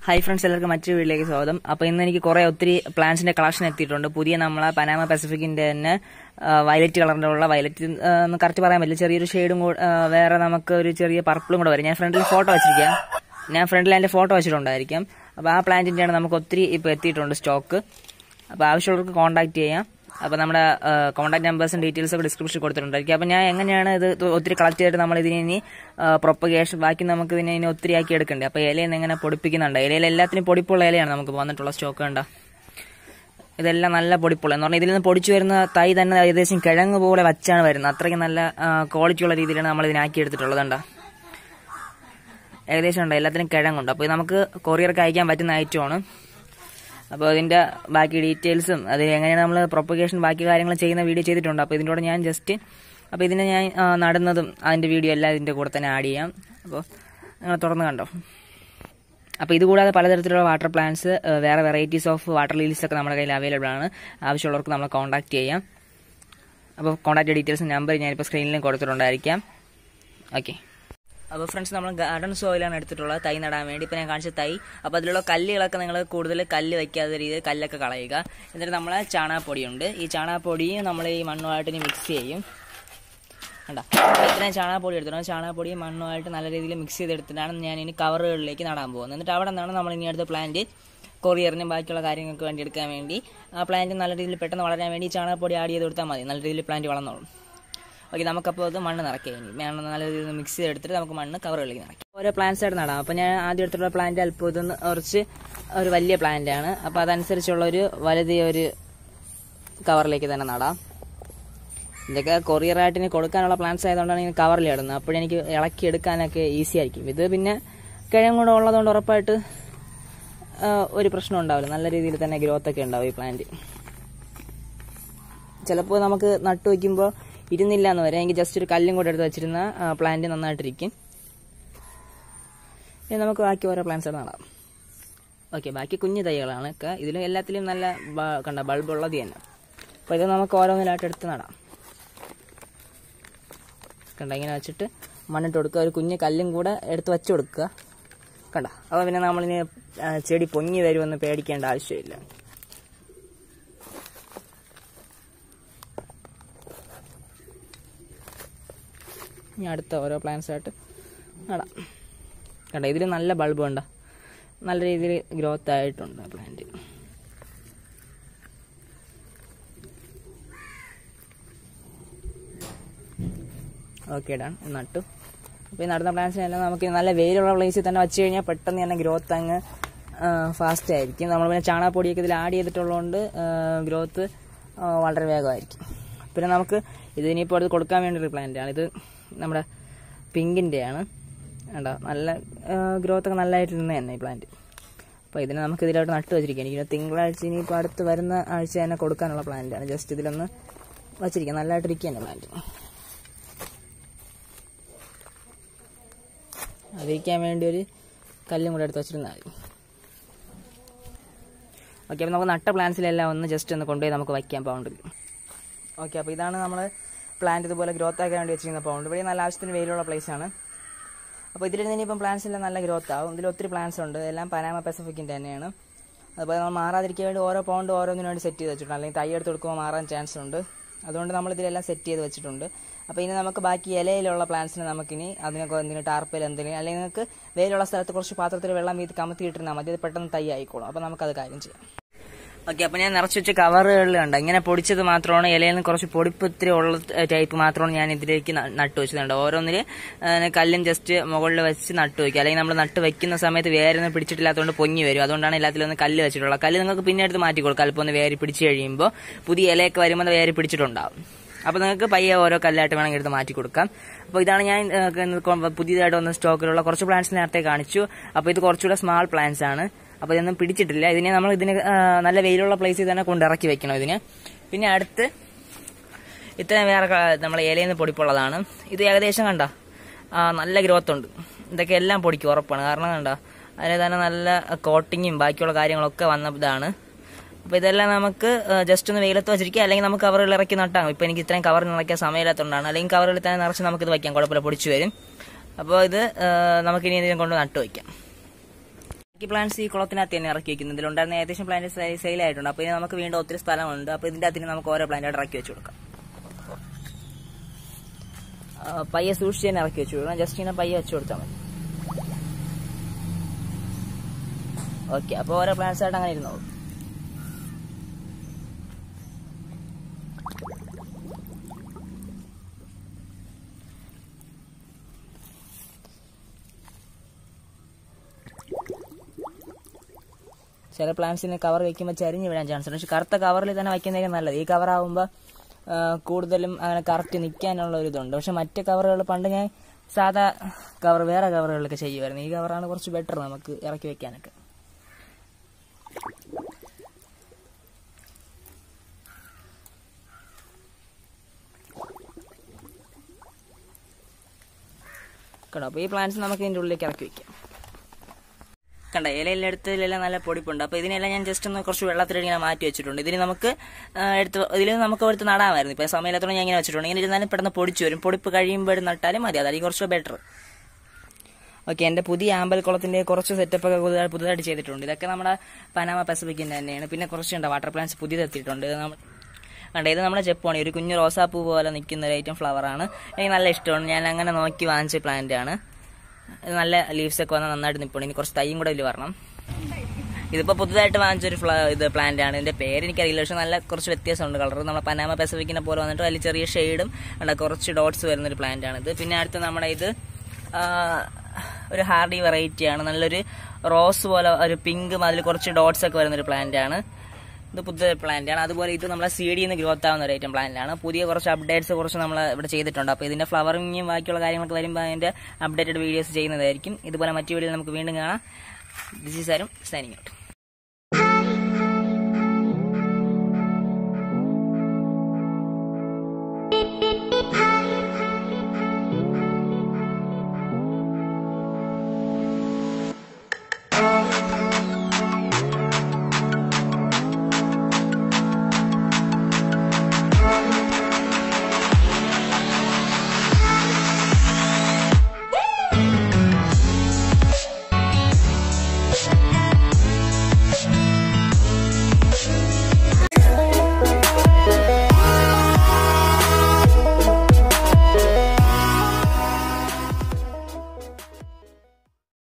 hi friends എല്ലാവർക്കും മറ്റൊരു വീട്ടിലേക്ക് സ്വാഗതം അപ്പോൾ ഇന്ന് എനിക്ക് കുറേ ഒത്തിരി പ്ലാന്റ്സിന്റെ കളക്ഷൻ എത്തിയിട്ടുണ്ട് പുതിയ നമ്മളെ പനാമ പസഫിക്കിന്റെ തന്നെ വയലറ്റ് കളറിന്റെ ഉള്ള വയലറ്റ് ഒന്ന് കറക്റ്റ് പറയാൻ പറ്റില്ല ചെറിയൊരു ഷെയ്ഡും വേറെ നമുക്ക് ഒരു ചെറിയ പർപ്പിളും കൂടെ വരും ഞാൻ ഫ്രണ്ടിൽ ഫോട്ടോ വെച്ചിരിക്കാം ഞാൻ ഫ്രണ്ടിൽ അതിന്റെ ഫോട്ടോ വെച്ചിട്ടുണ്ടായിരിക്കാം അപ്പോൾ ആ പ്ലാന്റിന്റെയാണ് നമുക്ക് ഒത്തിരി ഇപ്പോൾ എത്തിയിട്ടുണ്ട് സ്റ്റോക്ക് അപ്പോൾ ആവശ്യമുള്ളവർക്ക് കോൺടാക്ട് ചെയ്യാം അപ്പോൾ നമ്മുടെ കോൺടാക്ട് നമ്പേഴ്സും ഡീറ്റെയിൽസും ഒക്കെ ഡിസ്ക്രിപ്ഷനിൽ കൊടുത്തിട്ടുണ്ടായിരിക്കും അപ്പോൾ ഞാൻ എങ്ങനെയാണ് ഇത് ഒത്തിരി കളക്ട് ചെയ്തിട്ട് നമ്മൾ ഇതിനെ ഇനി പ്രൊപ്പഗേഷൻ ബാക്കി നമുക്ക് ഇതിനെ ഇനി ഒത്തിരി ആക്കി എടുക്കണ്ടേ അപ്പോൾ ഇലയിൽ നിന്ന് എങ്ങനെ പൊടിപ്പിക്കുന്നുണ്ട് ഇലയിൽ എല്ലാത്തിനും പൊടിപ്പുള്ള ഇലയാണ് നമുക്ക് വന്നിട്ടുള്ള സ്റ്റോക്ക് കണ്ട ഇതെല്ലാം നല്ല പൊടിപ്പുള്ള എന്ന് പറഞ്ഞാൽ ഇതിൽ നിന്ന് പൊടിച്ചു വരുന്ന തൈ തന്നെ ഏകദേശം കിഴങ്ങ് പോലെ വച്ചാണ് വരുന്നത് അത്രയ്ക്ക് നല്ല ക്വാളിറ്റി ഉള്ള രീതിയിലാണ് നമ്മൾ ഇതിനാക്കി എടുത്തിട്ടുള്ളത് കണ്ട ഏകദേശം ഉണ്ട് എല്ലാത്തിനും കിഴങ്ങുണ്ട് അപ്പോൾ ഇത് നമുക്ക് കൊറിയർക്ക് അയക്കാൻ പറ്റുന്ന ഐറ്റമാണ് അപ്പോൾ അതിൻ്റെ ബാക്കി ഡീറ്റെയിൽസും അത് എങ്ങനെയാണ് നമ്മൾ പ്രൊപ്പഗേഷൻ ബാക്കി കാര്യങ്ങൾ ചെയ്യുന്ന വീഡിയോ ചെയ്തിട്ടുണ്ട് അപ്പോൾ ഇതിൻ്റെ കൂടെ ഞാൻ ജസ്റ്റ് അപ്പോൾ ഇതിനെ ഞാൻ നടുന്നതും അതിൻ്റെ വീഡിയോ എല്ലാം ഇതിൻ്റെ കൂടെ തന്നെ ആഡ് ചെയ്യാം അപ്പോൾ നിങ്ങൾ തുറന്ന് കണ്ടോ അപ്പോൾ ഇതുകൂടാതെ പലതരത്തിലുള്ള വാട്ടർ പ്ലാന്റ്സ് വേറെ വെറൈറ്റീസ് ഓഫ് വാട്ടർ ലീൽസ് ഒക്കെ നമ്മുടെ കയ്യിൽ അവൈലബിൾ ആണ് ആവശ്യമുള്ളവർക്ക് നമ്മളെ കോൺടാക്ട് ചെയ്യാം അപ്പോൾ കോൺടാക്ട് ഡീറ്റെയിൽസും നമ്പർ ഞാനിപ്പോൾ സ്ക്രീനിലും കൊടുത്തിട്ടുണ്ടായിരിക്കാം ഓക്കെ അപ്പോൾ ഫ്രണ്ട്സ് നമ്മൾ ഗാർഡൻ സോയിലാണ് എടുത്തിട്ടുള്ളത് തൈ നടാൻ വേണ്ടി ഇപ്പോൾ ഞാൻ കാണിച്ച തൈ അപ്പോൾ അതിലുള്ള കല്ലുകളൊക്കെ നിങ്ങൾ കൂടുതൽ കല്ല് വയ്ക്കാത്ത രീതിയിൽ കല്ലൊക്കെ കളയുക എന്നിട്ട് നമ്മൾ ചാണകപ്പൊടിയുണ്ട് ഈ ചാണകപ്പൊടി നമ്മൾ ഈ മണ്ണുമായിട്ട് മിക്സ് ചെയ്യും കണ്ട ഇത്രയും ചാണകപ്പൊടി എടുത്തിട്ടുണ്ട് ചാണകപ്പൊടി മണ്ണുമായിട്ട് നല്ല രീതിയിൽ മിക്സ് ചെയ്തെടുത്തിട്ടാണ് ഞാൻ ഇനി കവറുകളിലേക്ക് നടാൻ പോകുന്നത് എന്നിട്ട് അവിടെ നിന്നാണ് നമ്മൾ ഇനി അടുത്ത പ്ലാന്റ് കൊറിയറിനും ബാക്കിയുള്ള കാര്യങ്ങൾക്ക് വേണ്ടി എടുക്കാൻ വേണ്ടി ആ പ്ലാന്റ് നല്ല രീതിയിൽ പെട്ടെന്ന് വളരാൻ വേണ്ടി ചാണകപ്പൊടി ആഡ് ചെയ്ത് കൊടുത്താൽ മതി നല്ല രീതിയിൽ പ്ലാന്റ് വളർന്നോളും ഓക്കെ നമുക്കപ്പോൾ അത് മണ്ണ് നിറയ്ക്കാം ഇനി മണ്ണ് നല്ല രീതിയിൽ മിക്സ് ചെയ്തെടുത്തിട്ട് നമുക്ക് മണ്ണ് കവറുകളിലേക്ക് നിറയ്ക്കാം ഓരോ പ്ലാന്റ്സ് ആയിട്ട് നടാം അപ്പോൾ ഞാൻ ആദ്യം എടുത്തിട്ടുള്ള പ്ലാന്റ് അല്പം ഇതൊന്ന് കുറച്ച് ഒരു വലിയ പ്ലാന്റ് ആണ് അപ്പോൾ അതനുസരിച്ചുള്ള ഒരു വലുതിയ ഒരു കവറിലേക്ക് തന്നെ നടാം ഇതൊക്കെ കൊറിയറായിട്ട് കൊടുക്കാനുള്ള പ്ലാന്റ്സ് ആയതുകൊണ്ടാണ് ഇങ്ങനെ കവറിൽ ഇടുന്നത് അപ്പോഴെനിക്ക് ഇളക്കി എടുക്കാനൊക്കെ ഈസി ആയിരിക്കും ഇത് പിന്നെ കിഴങ്ങ് കൂടെ ഉള്ളതുകൊണ്ട് ഉറപ്പായിട്ട് ഒരു പ്രശ്നം ഉണ്ടാവില്ല നല്ല രീതിയിൽ തന്നെ ഗ്രോത്ത് ഒക്കെ ഉണ്ടാവും ഈ പ്ലാന്റ് ചിലപ്പോൾ നമുക്ക് നട്ടു വയ്ക്കുമ്പോൾ ഇരുന്നില്ല എന്ന് വരെ എനിക്ക് ജസ്റ്റ് ഒരു കല്ലും കൂടെ എടുത്ത് വെച്ചിരുന്ന പ്ലാന്റ് നന്നായിട്ടിരിക്കും ഇനി നമുക്ക് ബാക്കി ഓരോ പ്ലാന്റ്സ് നടാം ഓക്കെ ബാക്കി കുഞ്ഞു തൈകളാണ് ഒക്കെ ഇതിലും എല്ലാത്തിലും നല്ല കണ്ട ബൾബ് ഉള്ളത് തന്നെ അപ്പോൾ ഇത് നമുക്ക് ഓരോന്നിലായിട്ട് എടുത്ത് നടാം കണ്ട ഇങ്ങനെ വെച്ചിട്ട് മണ്ണിട്ട് കൊടുക്കുക ഒരു കുഞ്ഞ് കല്ലും കൂടെ എടുത്ത് വെച്ച് കൊടുക്കുക കണ്ട അപ്പോൾ പിന്നെ നമ്മളിനി ചെടി പൊങ്ങി വരുമെന്ന് പേടിക്കേണ്ട ആവശ്യമില്ല ഇനി അടുത്ത ഓരോ പ്ലാന്റ്സ് ആയിട്ട് നടാം കണ്ട ഇതിൽ നല്ല ബൾബ് ഉണ്ട് നല്ല രീതിയിൽ ഗ്രോത്ത് ആയിട്ടുണ്ട് പ്ലാന്റ് ഓക്കെ ഡൺ നട്ടു അപ്പോൾ ഈ നടുന്ന പ്ലാന്റ്സിനെല്ലാം നമുക്ക് നല്ല വെയിലുള്ള പ്ലേസിൽ തന്നെ വെച്ച് കഴിഞ്ഞാൽ പെട്ടെന്ന് തന്നെ ഗ്രോത്ത് അങ്ങ് ഫാസ്റ്റ് ആയിരിക്കും നമ്മൾ പിന്നെ ചാണകപ്പൊടിയൊക്കെ ഇതിൽ ആഡ് ചെയ്തിട്ടുള്ളതുകൊണ്ട് ഗ്രോത്ത് വളരെ വേഗമായിരിക്കും പിന്നെ നമുക്ക് ഇതിനിപ്പോൾ അടുത്ത് കൊടുക്കാൻ വേണ്ടി ഒരു പ്ലാന്റ് ആണ് ഇത് നമ്മുടെ പിങ്കിൻ്റെയാണ് കണ്ടോ നല്ല ഗ്രോത്ത് ഒക്കെ നല്ലതായിട്ട് നിന്ന് തന്നെ ഈ പ്ലാന്റ് അപ്പോൾ ഇതിനെ നമുക്ക് ഇതിലോട്ട് നട്ട് വെച്ചിരിക്കാം എനിക്ക് തിങ്കളാഴ്ച ഇനിയിപ്പോൾ അടുത്ത് വരുന്ന ആഴ്ച തന്നെ കൊടുക്കാനുള്ള പ്ലാന്റാണ് ജസ്റ്റ് ഇതിലൊന്ന് വച്ചിരിക്കാം നല്ലതായിട്ടിരിക്കുക തന്നെ പ്ലാന്റ് അതിരിക്കാൻ വേണ്ടി ഒരു കല്ലും കൂടെ എടുത്ത് വെച്ചിരുന്നാൽ മതി ഓക്കെ അപ്പോൾ നമുക്ക് നട്ട പ്ലാന്റ്സിലെല്ലാം ഒന്ന് ജസ്റ്റ് ഒന്ന് കൊണ്ടുപോയി നമുക്ക് വയ്ക്കാം പൗണ്ടിൽ ഓക്കെ അപ്പോൾ ഇതാണ് നമ്മൾ പ്ലാന്റ് ഇതുപോലെ ഗ്രോത്ത് ആക്കാൻ വേണ്ടി വെച്ചിരിക്കുന്ന പൗണ്ട് ഇവിടെ നല്ല ആവശ്യത്തിന് വെയിലുള്ള പ്ലേസ് ആണ് അപ്പോൾ ഇതിലിരുന്ന് ഇനിയിപ്പം പ്ലാന്റ്സ് എല്ലാം നല്ല ഗ്രോത്ത് ആവും ഇതിൽ ഒത്തിരി പ്ലാന്റ്സ് ഉണ്ട് എല്ലാം പനാമ പസഫിക്കിൻ്റെ തന്നെയാണ് അതുപോലെ നമ്മൾ മാറാതിരിക്കാൻ വേണ്ടി ഓരോ പൗണ്ട് ഓരോന്നിനു വേണ്ടി സെറ്റ് ചെയ്ത് വെച്ചിട്ടുണ്ട് അല്ലെങ്കിൽ തൈ എടുത്ത് കൊടുക്കുമ്പോൾ മാറാൻ ചാൻസ് ഉണ്ട് അതുകൊണ്ട് നമ്മൾ ഇതിലെല്ലാം സെറ്റ് ചെയ്ത് വെച്ചിട്ടുണ്ട് അപ്പോൾ ഇനി നമുക്ക് ബാക്കി ഇലയിലുള്ള പ്ലാന്റ്സിന് നമുക്കിനി അതിനൊക്കെ എന്തിന് ടാർപ്പിൽ എന്തിന് അല്ലെങ്കിൽ നിങ്ങൾക്ക് വെയിലുള്ള സ്ഥലത്ത് കുറച്ച് പാത്രത്തിൽ വെള്ളം വീതി കമത്തി ഇട്ടിരുന്നാൽ മതി അത് പെട്ടെന്ന് തൈ ആയിക്കോളും അപ്പോൾ നമുക്കത് കാര്യം ചെയ്യാം ഓക്കെ അപ്പോൾ ഞാൻ നിറച്ച് വെച്ച കവറുകളിൽ ഉണ്ട് ഇങ്ങനെ പൊടിച്ചത് മാത്രമാണ് ഇലയിൽ നിന്ന് കുറച്ച് പൊടിപ്പ് ഇത്തിരി ഉള്ള ടൈപ്പ് മാത്രമാണ് ഞാൻ ഇതിലേക്ക് നട്ടു വെച്ചതുണ്ട് ഓരോന്നിൽ കല്ലും ജസ്റ്റ് മുകളിൽ വെച്ച് നട്ടു വയ്ക്കുക അല്ലെങ്കിൽ നമ്മൾ നട്ട് വെക്കുന്ന സമയത്ത് വേരൊന്നും പിടിച്ചിട്ടില്ലാത്തതുകൊണ്ട് പൊങ്ങി വരും അതുകൊണ്ടാണ് എല്ലാത്തിലും ഒന്ന് കല്ല് വെച്ചിട്ടുള്ളത് കല്ല് നിങ്ങൾക്ക് പിന്നെ എടുത്ത് മാറ്റി കൊടുക്കുക അല്പം ഒന്ന് വേരി പിടിച്ച് കഴിയുമ്പോൾ പുതിയ ഇലയൊക്കെ വരുമ്പോൾ അത് വേരി പിടിച്ചിട്ടുണ്ടാവും അപ്പോൾ നിങ്ങൾക്ക് പയ്യെ ഓരോ കല്ലായിട്ട് വേണമെങ്കിൽ എടുത്ത് മാറ്റി കൊടുക്കാം അപ്പോൾ ഇതാണ് ഞാൻ പുതിയതായിട്ട് വന്ന സ്റ്റോക്കിലുള്ള കുറച്ച് പ്ലാന്റ്സ് നേരത്തെ കാണിച്ചു അപ്പോൾ ഇത് കുറച്ചുകൂടെ സ്മാൾ പ്ലാന്റ്സ് ആണ് അപ്പോൾ ഇതൊന്നും പിടിച്ചിട്ടില്ല ഇതിനെ നമ്മൾ ഇതിന് നല്ല വെയിലുള്ള പ്ലേസിൽ തന്നെ കൊണ്ടിറക്കി വെക്കണം ഇതിന് പിന്നെ അടുത്ത് ഇത്രയും വേറെ നമ്മൾ ഇലയിൽ നിന്ന് പൊടിപ്പുള്ളതാണ് ഇത് ഏകദേശം കണ്ട നല്ല ഗ്രോത്ത് ഉണ്ട് ഇതൊക്കെ എല്ലാം പൊടിക്കും ഉറപ്പാണ് കാരണം കണ്ട അതിന് തന്നെ നല്ല കോട്ടിങ്ങും ബാക്കിയുള്ള കാര്യങ്ങളൊക്കെ വന്ന ഇതാണ് അപ്പോൾ ഇതെല്ലാം നമുക്ക് ജസ്റ്റ് ഒന്ന് വെയിലത്ത് വെച്ചിരിക്കുക അല്ലെങ്കിൽ നമുക്ക് കവറുകൾ ഇറക്കി നട്ടാം ഇപ്പോൾ എനിക്ക് ഇത്രയും കവർ നിറയ്ക്കാൻ സമയമില്ലാത്തതുകൊണ്ടാണ് അല്ലെങ്കിൽ കവറിൽ തന്നെ നിറച്ച് നമുക്കിത് വയ്ക്കാം കുഴപ്പമില്ല പൊടിച്ചു വരും അപ്പോൾ ഇത് നമുക്കിനി ഇതിനെ കൊണ്ട് നട്ടു വയ്ക്കാം ഈ പ്ലാന്റ്സ് ഈ കുളത്തിനകത്ത് തന്നെ ഇറക്കി വെക്കുന്നത് ഇതിലുണ്ടായിരുന്ന ഏകദേശം പ്ലാന്റ് സെയിൽ ആയിട്ടുണ്ട് അപ്പോൾ ഇനി നമുക്ക് വീണ്ടും ഒത്തിരി സ്ഥലമുണ്ട് അപ്പോൾ ഇതിന്റെ അകത്തിന് നമുക്ക് ഓരോ പ്ലാന്റ് ഇറക്കി വെച്ച് കൊടുക്കാം ആ, പയ്യെ സൂക്ഷിച്ച് തന്നെ ഇറക്കി വെച്ച് കൊടുക്കണം ജസ്റ്റ് ഇങ്ങനെ പയ്യെ വെച്ച് കൊടുത്താൽ മതി ഓക്കെ അപ്പോൾ ഓരോ പ്ലാന്റ്സ് ആയിട്ട് അങ്ങനെ ഇരുന്നോളൂ ചില പ്ലാന്റ്സിന് കവർ വെക്കുമ്പോൾ ചരിഞ്ഞ് വീഴാൻ ചാൻസ് ഉണ്ട് പക്ഷെ കറുത്ത കവറിൽ തന്നെ വയ്ക്കുന്നതൊക്കെ നല്ലത് ഈ കവർ ആകുമ്പോൾ കൂടുതലും അങ്ങനെ കറക്റ്റ് നിൽക്കാനുള്ള ഒരു ഇതുണ്ട് പക്ഷെ മറ്റ് കവറുകൾ പണ്ട് ഞാൻ സാധാ കവർ വേറെ കവറുകളൊക്കെ ചെയ്യുമായിരുന്നു ഈ കവറാണ് കുറച്ച് ബെറ്റർ നമുക്ക് ഇറക്കി വെക്കാനൊക്കെ കണ്ടോ അപ്പോൾ ഈ പ്ലാന്റ്സ് നമുക്ക് ഇതിൻ്റെ ഉള്ളിലേക്ക് ഇറക്കി വെക്കാം കണ്ട ഇലയെല്ലാം എടുത്തതിലെല്ലാം നല്ല പൊടിപ്പുണ്ട് അപ്പോൾ ഇതിനെല്ലാം ഞാൻ ജസ്റ്റ് ഒന്ന് കുറച്ച് വെള്ളത്തിൽ ഇങ്ങനെ മാറ്റി വെച്ചിട്ടുണ്ട് ഇതിന് നമുക്ക് ആ, എടുത്ത് ഇതിൽ നമുക്ക് എടുത്ത് നടാമായിരുന്നു ഇപ്പോൾ സമയത്തോടെ ഞാൻ ഇങ്ങനെ വെച്ചിട്ടുണ്ട് ഇങ്ങനെ ഇരുന്നാലും പെട്ടെന്ന് പൊടിച്ചു വരും പൊടിപ്പ് കഴിയുമ്പോൾ നട്ടാലും മതി അതായിരിക്കും കുറച്ച് ബെറ്റർ ഓക്കെ എൻ്റെ പുതിയ ആമ്പൽക്കുളത്തിൻ്റെ കുറച്ച് സെറ്റപ്പ് ഒക്കെ പുതുതായി പുതുതായിട്ട് ചെയ്തിട്ടുണ്ട് ഇതൊക്കെ നമ്മുടെ പനാമ പസഫിക്കിൻ്റെ തന്നെയാണ് പിന്നെ കുറച്ചുണ്ട് വാട്ടർ പ്ലാന്റ്സ് പുതിയത് എത്തിയിട്ടുണ്ട് ഇത് നമ്മൾ കണ്ട ഇത് നമ്മുടെ ജപ്പാണി ഒരു കുഞ്ഞു റോസാപ്പൂ പോലെ നിൽക്കുന്ന ഒരു ഐറ്റം ഫ്ലവറാണ് എനിക്ക് നല്ല ഇഷ്ടമാണ് ഞാൻ അങ്ങനെ നോക്കി വാങ്ങിച്ച പ്ലാന്റ് ആണ് ഇത് നല്ല ലീവ്സ് ഒക്കെ വന്നാൽ നന്നായിട്ട് നിൽപ്പുണ്ട് ഇനി കുറച്ച് തൈയും കൂടെ ഇതിൽ വരണം ഇതിപ്പോൾ പുതുതായിട്ട് വാങ്ങിച്ചൊരു ഫ്ല ഇത് പ്ലാന്റ് ആണ് ഇതിന്റെ പേര് എനിക്കറിയില്ല പക്ഷെ നല്ല കുറച്ച് വ്യത്യാസമുണ്ട് കളർ നമ്മുടെ പനാമ പെസഫിക്കിനെ പോലെ വന്നിട്ട് അതിൽ ചെറിയ ഷെയ്ഡും ഉണ്ട് കുറച്ച് ഡോട്ട്സ് വരുന്ന ഒരു പ്ലാന്റ് ആണ് ഇത് പിന്നെ അടുത്ത് നമ്മുടെ ഇത് ആ, ഒരു ഹാർഡി വെറൈറ്റി ആണ് നല്ലൊരു റോസ് പോലെ ഒരു പിങ്ക് അതിൽ കുറച്ച് ഡോട്ട്സ് ഒക്കെ വരുന്ന ഒരു പ്ലാന്റ് ആണ് ഇത് പുതിയ പ്ലാന്റ് ആണ് അതുപോലെ ഇത് നമ്മളെ സി ഡിയിൽ നിന്ന് ഗ്രോത്ത് ആവുന്ന ഒരു ഐറ്റം പ്ലാന്റ് ആണ് പുതിയ കുറച്ച് അപ്ഡേറ്റ്സ് കുറച്ച് നമ്മൾ ഇവിടെ ചെയ്തിട്ടുണ്ട് അപ്പോൾ ഇതിന്റെ ഫ്ലവറിങ്ങും ബാക്കിയുള്ള കാര്യങ്ങളൊക്കെ വരുമ്പോൾ അതിന്റെ അപ്ഡേറ്റഡ് വീഡിയോസ് ചെയ്യുന്നതായിരിക്കും ഇതുപോലെ മറ്റു വീഡിയോ നമുക്ക് വീണ്ടും കാണാം ദിസ് ഈസ് ആരും സൈനിങ് ഔട്ട്